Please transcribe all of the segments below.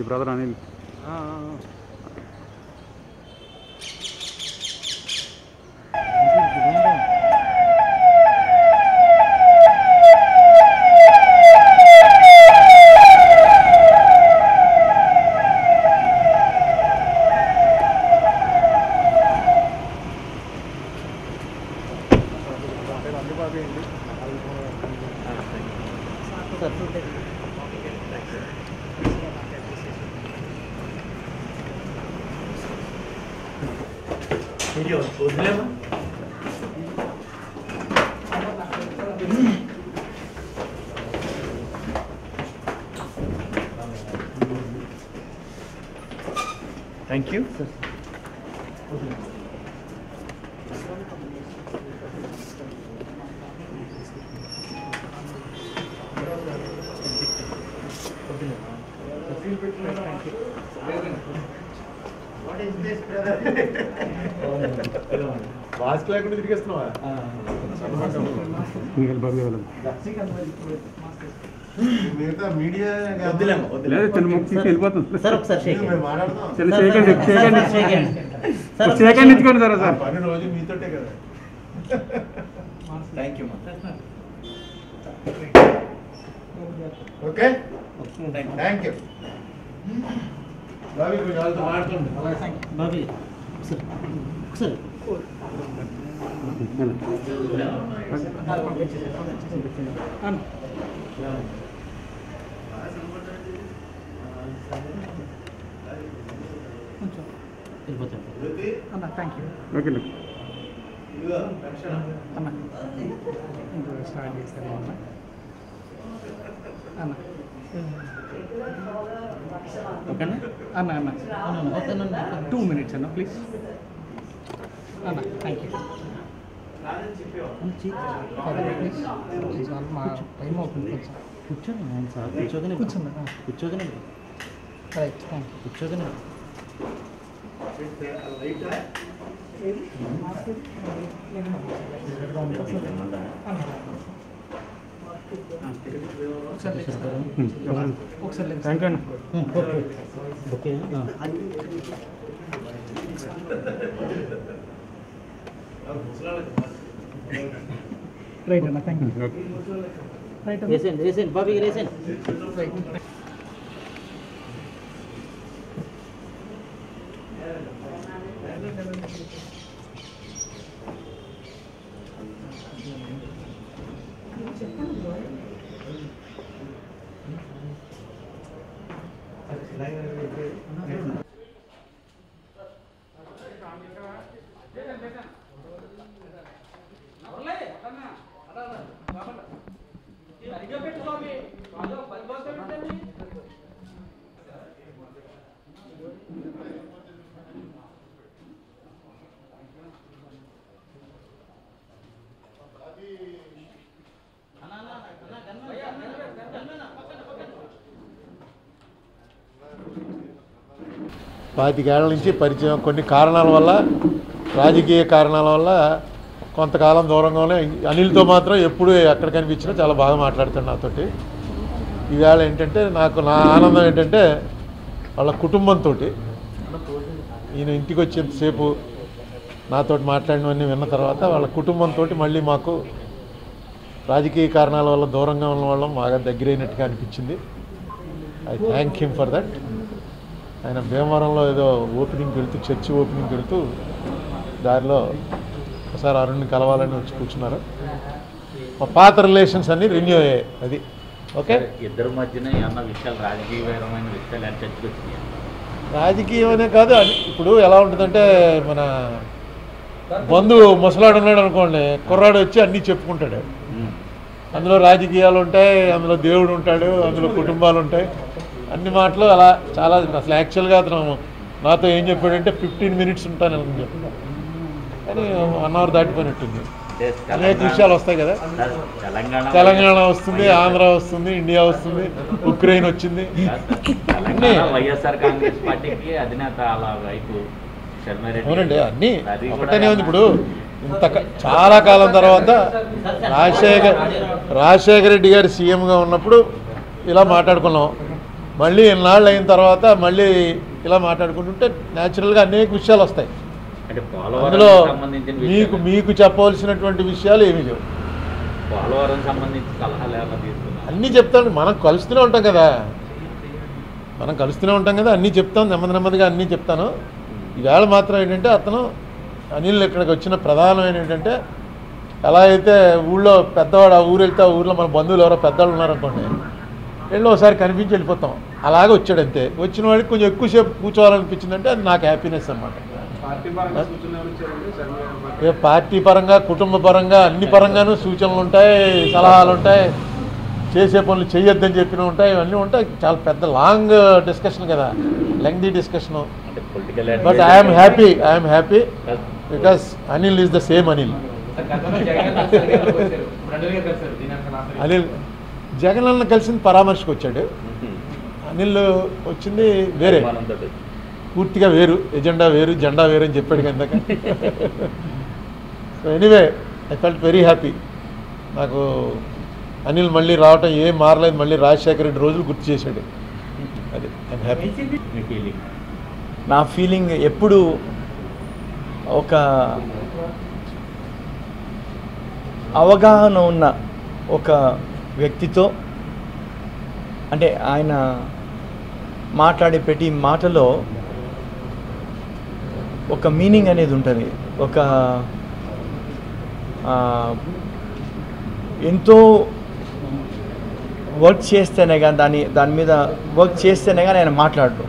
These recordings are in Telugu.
Brother Anil thank you mask లేకుండా తిరిగేస్తున్నావా ఇంకెళ్ళి బాబు వెళ్ళదు మిగతా మీడియా వద్దులేమ్మా, వద్దులే. లేదు చిన్న ముక్కు తీసి వెళ్ళిపోతుంది సార్ ఒకసారి షేక్ మేము మాట్లాడదాం చిన్న చేయకండి చేయకండి సార్ చేయకండి ఇచ్చుకోండి సార్ సార్ పని రోజు మీతోటే కదా థ్యాంక్ యూ మా ఓకే థ్యాంక్ యూ రవి కొంచెం వాళ్ళతో మాట్లాడండి బాబీ ఒకసారి ఒకసారి వెళ్ళిపోతాం అన్న థ్యాంక్ యూ ఓకే అన్న ఇంకో స్టార్ట్ చేస్తారు అన్న అన్న ఓకేనా అన్న అన్న అవునన్నా ఓకేనన్నా టూ మినిట్స్ అన్న ప్లీజ్ అన్న థ్యాంక్ యూ ప్లీజ్ ప్లీజ్ మా టైం అవుతుంది కొంచెం కూర్చోండి ఆయన సార్ కూర్చోగానే కూర్చున్నా కూర్చోగానే రైట్ థ్యాంక్ యూ కూర్చోగానే ఒకసారి థ్యాంక్ యూ అండి ఓకే రైట్ అన్న థ్యాంక్ యూ ఓకే రైట్ అన్న వేసేయండి వేసేయండి బాబీ వేసేయండి రైట్ పాతికేళ్ల నుంచి పరిచయం కొన్ని కారణాల వల్ల రాజకీయ కారణాల వల్ల కొంతకాలం దూరంగానే అనిల్తో మాత్రం ఎప్పుడు ఎక్కడ కనిపించినా చాలా బాగా మాట్లాడుతాడు నాతోటి ఈవేళ ఏంటంటే నాకు నా ఆనందం ఏంటంటే వాళ్ళ కుటుంబంతో ఈయన ఇంటికి వచ్చేంతసేపు నాతోటి మాట్లాడినవన్నీ విన్న తర్వాత వాళ్ళ కుటుంబంతో మళ్ళీ మాకు రాజకీయ కారణాల వల్ల దూరంగా ఉన్న వాళ్ళం బాగా దగ్గరైనట్టుగా అనిపించింది I thank him for that ఆయన భీమవరంలో ఏదో ఓపెనింగ్కి వెళ్తూ చర్చి ఓపెనింగ్కి వెళ్తూ దారిలో ఒకసారి అరుణ్ని కలవాలని వచ్చి కూర్చున్నారు మా పాత రిలేషన్స్ అన్నీ రెన్యూ అయ్యాయి అది ఓకే ఇద్దరి మధ్యన ఏమన్నా విషయాలు రాజకీయపరమైన విషయాలు ఎంత చర్చకొచ్చినాయి రాజకీయం అనే కాదు అది- ఇప్పుడు ఎలా ఉంటుందంటే మన బంధువు ముసలాడు ఉన్నాడు అనుకోండి కుర్రాడు వచ్చి అన్నీ చెప్పుకుంటాడు అందులో రాజకీయాలు ఉంటాయి అందులో దేవుడు ఉంటాడు అందులో కుటుంబాలు ఉంటాయి అన్ని మాటలు అలా చాలా అసలు యాక్చువల్గా అతను నాతో ఏం చెప్పాడంటే ఫిఫ్టీన్ మినిట్స్ ఉంటాను అని చెప్పాడు కానీ వన్ అవర్ దాటిపోయినట్టుంది అంటే అనేక తెలంగాణ- విషయాలు వస్తాయి కదా తెలంగాణ తెలంగాణ వస్తుంది ఆంధ్ర వస్తుంది ఇండియా వస్తుంది ఉక్రెయిన్ వచ్చింది తెలంగాణ వైఎస్ఆర్ కాంగ్రెస్ పార్టీకి అధినేత అలా వైపు శర్మారెడ్డి అవునండి అన్నీ అది కూడా ఒకటనే ఉంది ఇప్పుడు ఇంత క- చాలా కాలం తర్వాత రాజశేఖర్ రాజశేఖర రెడ్డి గారు సీఎంగా ఉన్నప్పుడు ఇలా మాట్లాడుకున్నాం మళ్ళీ ఇన్నాళ్ళు అయిన తర్వాత మళ్ళీ ఇలా మాట్లాడుకుంటుంటే న్యాచురల్గా అనేక విషయాలు వస్తాయి అంటే అందులో పోలవరం సంబంధించిన మీకు విషయాలు మీకు చెప్పవలసినటువంటి విషయాలు ఏమీ లేవు పోలవరం సంబంధించి సలహాలు ఏమైనా తీసుకున్నారు అన్నీ చెప్తాను మనం కలుస్తూనే ఉంటాం కదా మనం కలుస్తూనే ఉంటాం కదా అన్నీ చెప్తాం నెమ్మది నెమ్మదిగా అన్నీ చెప్తాను ఈవేళ మాత్రం ఏంటంటే అతను అనిల్ ఇక్కడికి వచ్చిన ప్రధానమైన ఏంటంటే ఎలా అయితే ఊళ్ళో పెద్దవాడు ఆ ఊరు వెళ్తే ఆ ఊర్లో మన బంధువులు ఎవరో పెద్దవాళ్ళు ఉన్నారనుకోండి వెళ్ళి ఒకసారి కనిపించి వెళ్ళిపోతాం అలాగే వచ్చాడు అంతే వచ్చిన వాడికి కొంచెం ఎక్కువసేపు కూర్చోవాలనిపించిందంటే అది నాకు హ్యాపీనెస్ అన్నమాట పార్టీ పరంగా సూచనలు ఎవరు ఇచ్చారండి శర్మ గారి పార్టీ ఏ పార్టీ పరంగా కుటుంబ పరంగా అన్ని పరంగాను సూచనలు ఉంటాయి సలహాలు ఉంటాయి చేసే పనులు చేయొద్దని చెప్పిన ఉంటాయి ఇవన్నీ ఉంటాయి చాలా పెద్ద లాంగ్ డిస్కషన్ కదా లెంగ్దీ డిస్కషన్ అంటే political but I'm happy I'm happy because Anil is the same Anil Anil Jagan అన్న కలిసింది పరామర్శకు వచ్చాడు అనిల్ వచ్చింది వేరే పూర్తిగా వేరు ఎజెండా వేరు జెండా వేరు అని చెప్పాడు కదా so anyway I felt very happy నాకు అనిల్ మళ్ళీ రావటం ఏం మారలేదు మళ్ళీ రాజశేఖర రెడ్డి రోజులు గుర్తు చేశాడు అది ఐమ్ హ్యాపీ మీ ఫీలింగ్ నా ఫీలింగ్ ఎప్పుడు ఒక అవగాహన ఉన్న ఒక వ్యక్తితో అంటే ఆయన మాట్లాడే ప్రతి మాటలో ఒక మీనింగ్ అనేది ఉంటుంది ఒక ఆ, ఎంతో వర్క్ చేస్తేనే కానీ దాని దాని మీద వర్క్ చేస్తేనే కానీ ఆయన మాట్లాడరు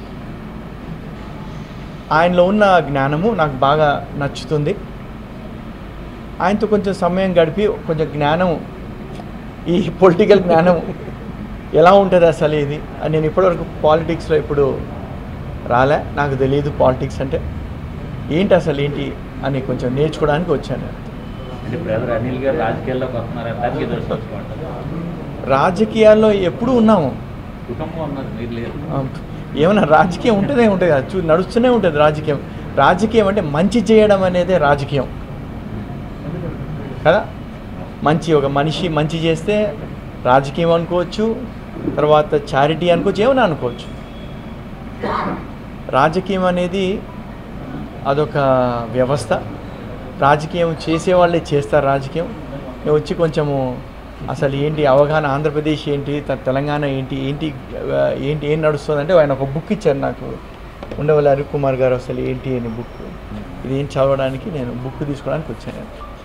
ఆయనలో ఉన్న జ్ఞానము నాకు బాగా నచ్చుతుంది ఆయనతో కొంచెం సమయం గడిపి కొంచెం జ్ఞానం ఈ పొలిటికల్ జ్ఞానం ఎలా ఉంటుంది అసలు ఇది అని నేను ఇప్పటివరకు పాలిటిక్స్లో ఇప్పుడు రాలే నాకు తెలియదు పాలిటిక్స్ అంటే ఏంటి అసలు ఏంటి అని కొంచెం నేర్చుకోవడానికి వచ్చాను అంటే బ్రదర్ అనిల్ గారు రాజకీయాల్లోకి వస్తున్నారు దానికి ఎదురు చూసుకుంటారు రాజకీయాల్లో ఎప్పుడూ ఉన్నాము కుటుంబం ఉన్నారు మీరు లేరు ఆ, ఏమన్నా రాజకీయం ఉంటూనే ఉంటుంది కదా చూ నడుస్తూనే ఉంటుంది రాజకీయం రాజకీయం అంటే మంచి చేయడం అనేదే రాజకీయం కదా మంచి ఒక మనిషి మంచి చేస్తే రాజకీయం అనుకోవచ్చు తర్వాత చారిటీ అనుకోవచ్చు ఏమైనా అనుకోవచ్చు రాజకీయం అనేది అదొక వ్యవస్థ రాజకీయం చేసేవాళ్ళే చేస్తారు రాజకీయం నేను వచ్చి కొంచెము అసలు ఏంటి అవగాహన ఆంధ్రప్రదేశ్ ఏంటి త- తెలంగాణ ఏంటి ఏంటి ఆ, ఏంటి ఏం నడుస్తుంది అంటే ఆయన ఒక బుక్ ఇచ్చారు నాకు ఉండవల్లి అరుణ్ కుమార్ గారు అసలు ఏంటి అని బుక్ ఇది ఏం చదవడానికి నేను బుక్ తీసుకోవడానికి వచ్చాను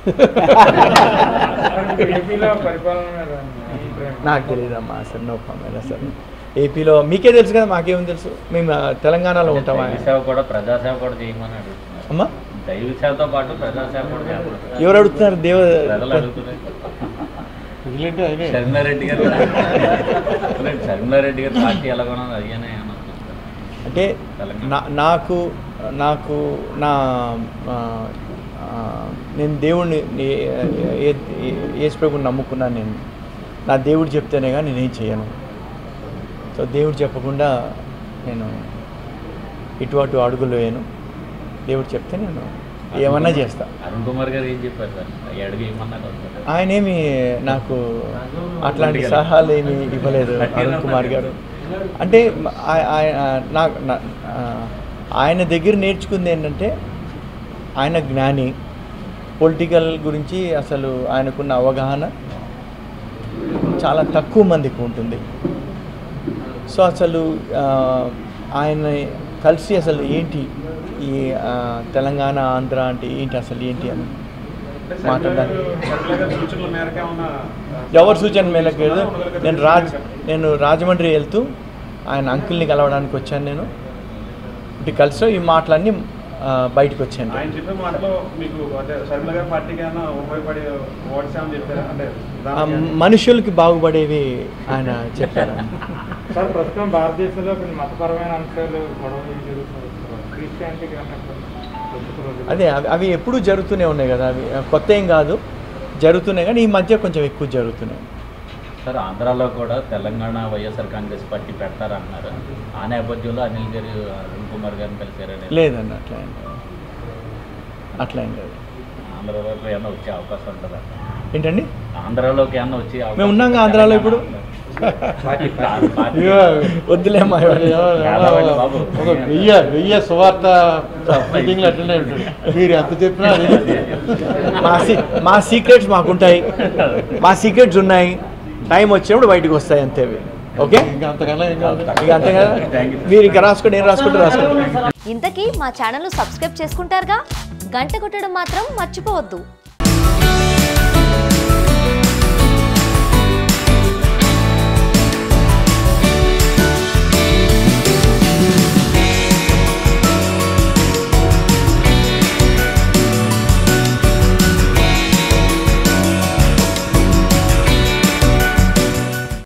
ఏపీలో పరిపాలన మీద మీ అభిప్రాయం? నాకు తెలియదమ్మా అసలు నో కామెంట్ అసలు ఏపీలో మీకే తెలుసు కదా మాకేం తెలుసు మేము ఆ, తెలంగాణలో ఉంటామా దైవ సేవ కూడా ప్రజాసేవ కూడా చేయమని అడుగుతున్నారు అమ్మా దైవ సేవతో పాటు ప్రజాసేవ కూడా చేయాలి ఎవరు అడుగుతున్నారు దేవ ప్రజలు అడుగుతున్నారు మిగిలింటే ఆయనే శర్మిలారెడ్డి గారు అదే శర్మిలారెడ్డి గారు పార్టీ ఎలాగోనో అయ్యానే అని అనుకుంటారు అంటే నా నాకు నాకు నా ఆ, ఆ, నేను దేవుడిని యేసు ప్రభుని నమ్ముకున్నాను నేను నా దేవుడు చెప్తేనే కానీ నేనేం చేయను సో దేవుడు చెప్పకుండా నేను ఇటు అటు అడుగులు వేయను దేవుడు చెప్తే నేను ఏమన్నా చేస్తా అరుణ్ కుమార్ గారు ఏం చెప్పారు సార్ ఈ అడుగు ఏమన్నారు వస్తారు ఆయన ఏమి నాకు అట్లాంటి సలహాలు ఏమి ఇవ్వలేదు అరుణ్ కుమార్ గారు అంటే ఆ- ఆయ- నా- నా- ఆ, ఆయన దగ్గర నేర్చుకుంది ఏంటంటే ఆయన జ్ఞాని పొలిటికల్ గురించి అసలు ఆయనకున్న అవగాహన చాలా తక్కువ మందికి ఉంటుంది సో అసలు ఆ, ఆయన కలిసి అసలు ఏంటి ఈ ఆ, తెలంగాణ ఆంధ్ర అంటే ఏంటి అసలు ఏంటి అని మాట్లాడడానికి శర్మిల గారి సూచనల మేరకు ఏమన్నా ఎవరి సూచన మేరకు లేదు. నేను రాజ్ నేను రాజమండ్రి వెళ్తూ ఆయన అంకుల్ని కలవడానికి వచ్చాను నేను ఇటు కలిసి ఈ మాటలన్నీ ఆ, బయటకు వచ్చాను ఆయన చెప్పే మాటలో మీకు అంటే శర్మిల గారి పార్టీకి ఏమైనా ఉపయోగపడే వర్డ్స్ ఏమైనా చెప్పారా అంటే ఆ, దానికి- మనుషులకి బాగుపడేవి ఆయన చెప్పారు సార్ ప్రస్తుతం భారతదేశంలో కొన్ని మతపరమైన అంశాలు గొడవలు జరుగుతున్నాయి క్రిస్టియానిటీ అదే అవి అవి ఎప్పుడూ జరుగుతూనే ఉన్నాయి కదా అవి కొత్త ఏం కాదు జరుగుతున్నాయి కానీ ఈ మధ్య కొంచెం ఎక్కువ జరుగుతున్నాయి సార్ ఆంధ్రాలో కూడా తెలంగాణ వైఎస్ఆర్ కాంగ్రెస్ పార్టీ పెడతారన్నారు ఆ నేపథ్యంలో అనిల్ గారు అరుణ్ కుమార్ గారిని కలిశారని లేదన్న అట్లా ఏం లేదు అట్లా ఏం లేదు ఆంధ్రాలోకి ఏమైనా వచ్చే అవకాశం ఉంటుందా ఏంటండి ఆంధ్రాలోకి ఏమైనా వచ్చే అవకాశం మేము ఉన్నాంగా ఉంటుందా? ఆంధ్రాలో ఇప్పుడు. పార్టీ ఇగో, వద్దులేమ్మా ఇవన్నీ. కాదవ్వండి బాబు. ఒక వెయ్యి వెయ్యి సువార్త మీటింగ్లు అటెండ్ అయి ఉంటాడు మీరు ఎంత చెప్పినా అదే మా సీ మా సీక్రెట్స్ మాకుంటాయి మా సీక్రెట్స్ ఉన్నాయి టైం వచ్చినప్పుడు బయటకు వస్తాయి అంతే అవి. ఓకే ఇంకా అంతకన్నా ఏం కావాలి ఇక అంతే కదా మీరు ఇంకా రాసుకోండి నేను రాసుకుంటే రాసుకోండి ఇంతకీ మా ఛానల్ను సబ్స్క్రైబ్ చేసుకుంటారుగా గంట కొట్టడం మాత్రం మర్చిపోవద్దు